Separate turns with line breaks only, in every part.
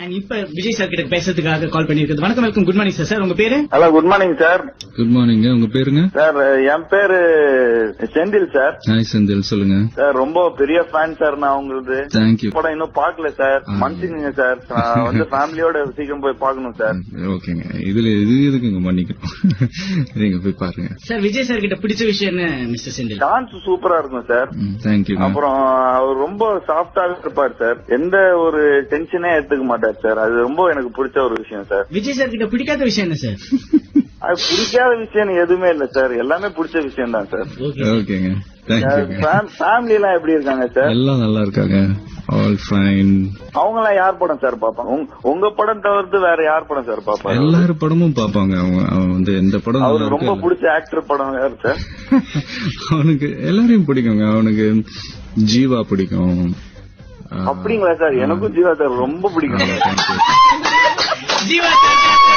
And இப்ப Vijay sir கிட்ட பேசுறதுக்காக கால் பண்ணிருக்கிறது வணக்கம் welcome good morning sir sir உங்க பேரு
hello good morning sir
good morning உங்க பேருங்க
சார் என் பேரு செந்தில் சார்
ஹாய் செந்தில் சொல்லுங்க
சார் ரொம்ப பெரிய ஃபேன் சார் நான் உங்களுது
தேங்க்யூ
படம் இன்னும் பார்க்கல சார் மன்னிச்சுங்க சார் நான் வந்து ஃபேமிலியோட சீக்கிரம் போய் பார்க்கணும் சார்
ஓகேங்க இதுல இது எதுக்குங்க மன்னிக்கணும் நீங்க போய் பாருங்க
சார் விஜய் சார் கிட்ட பிடிச்ச விஷயம் என்ன மிஸ்டர் செந்தில்
டான்ஸ் சூப்பரா இருக்கும் சார்
தேங்க்யூ
அப்புறம் அவர் ரொம்ப சாஃப்டாவே இருப்பார் சார் எந்த ஒரு டென்ஷனே எடுத்துக்க மாட்டார் சார் அது ரொம்ப எனக்கு பிடிச்ச ஒரு விஷயம் சார்
விஜய் சார் கிட்ட பிடிக்காத விஷயம் என்ன சார்
அது பிடிக்காத விஷயம் எதுவுமே இல்ல சார் எல்லாமே பிடிச்ச விஷயம் தான் சார்
ஓகே
ஓகேங்க தேங்க்யூ
ஃபேமிலி எல்லாம் எப்படி இருக்காங்க சார்
எல்லாம் நல்லா இருக்காங்க ஆல் ஃபைன்
அவங்க எல்லாம் யார் படம் சார் பாப்பாங்க உங்க- உங்க படம் தவிர்த்து வேற யார் படம் சார் பாப்பாங்க
எல்லாரும் படமும் பாப்பாங்க அவங்க அவன் வந்து எந்த படம் நல்லா
அவருக்கு ரொம்ப
இருக்கோ
பிடிச்ச ஆக்டர் படம் யார் சார்
அவனுக்கு எல்லாரையும் பிடிக்குங்க அவனுக்கு ஜீவா பிடிக்கும் ஆ,
அப்படிங்களா சார் எனக்கும் ஜீவா சார் ரொம்ப பிடிக்கும் sir.
thank you.
Jeeva sir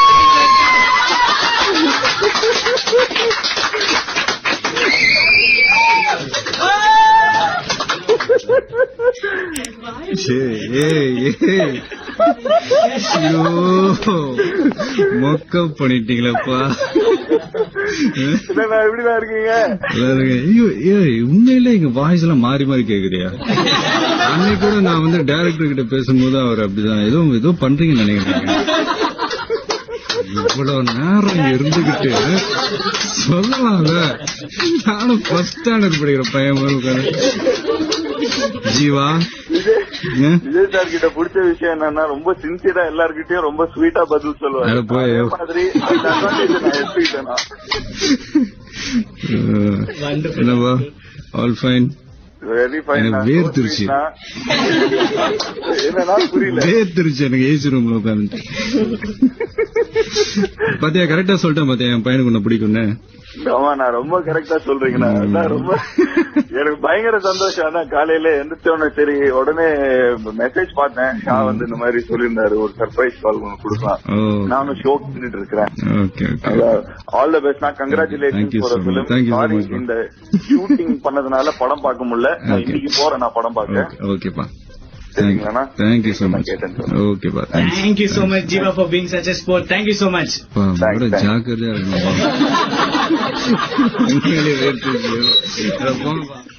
ஏய், ஏய், ஏய். ஐயோ, மொக்க பண்ணிட்டீங்களப்பா
என்னண்ணா, எப்படிதான் இருக்கீங்க
எல்லாருங்க, ஐயோ, ஏய், உண்மையிலே எங்க வாய்ஸ் எல்லாம் மாறி மாறி கேக்குறியா அன்னைக்கு கூட நான் வந்து டைரக்டர் கிட்ட பேசும்போது அவர் அப்படிதான் ஏதோ ஏதோ பண்றீங்கன்னு நினைக்கிறேன் இவ்வளவு நேரம் இங்க இருந்துகிட்டு சொல்லலாம்ல நானும் ஃபர்ஸ்ட் ஸ்டாண்டர்ட் படிக்கிற பையன் மாதிரி உட்கார்ந்து. ஜீவா ஏ?
விஜய் சார் கிட்ட பிடிச்ச விஷயம் என்னன்னா ரொம்ப சின்சியரா எல்லார்கிட்டயும் ரொம்ப ஸ்வீட்டா பதில் சொல்லுவாரு
அட போய்.
அதே மாதிரி அந்த advantage நான் எடுத்துக்கிட்டேனா
அஹ், என்னப்பா ஆல் ஃபைன்
வெரி ஃபைன்
எனக்கு வேர்த்துருச்சு.
என்னன்னா புரியல
வேர்த்துருச்சு எனக்கு ஏசி ரூம்ல உட்காந்து பாத்தியா கரெக்டா சொல்லிட்டேன் பாத்தியா என் பையனுக்கு உன்னை பிடிக்கும்னு
ஆமா நான் ரொம்ப கரெக்டா சொல்றீங்கண்ணா அதான் ரொம்ப எனக்கு பயங்கர சந்தோஷம் அதான் காலையில எந்திரிச்ச உடனே சரி உடனே மெசேஜ் பார்த்தேன் ஷா வந்து இந்த மாதிரி சொல்லியிருந்தாரு ஒரு சர்ப்ரைஸ் கால் ஒன்று கொடுக்கலாம்
ஓ
நானும் ஷோ பண்ணிட்டு இருக்கிறேன்
okay okay
all the best நான்
Thank
congratulations
you
for
so much.
Film
Thank you so
sorry
much, bro.
இந்த ஷூட்டிங் பண்ணதுனால படம் பார்க்க முடியல நான்
Okay.
இன்னைக்கு போறேன் நான் படம் பார்க்க
ஓகே ஓகேப்பா
சரிங்களாண்ணா?
தேங்க்யூ ஸோ மச்
கேட்டேன் sir.
ஓகேப்பா thanks
thank you so much Jeeva for being such a sport thank you so much
பா
Thanks,
கூட
thanks.
ஜாக்கிரதையா இருக்கணும் உண்மையிலேயே வேர்த்துருச்சு அட போங்கப்பா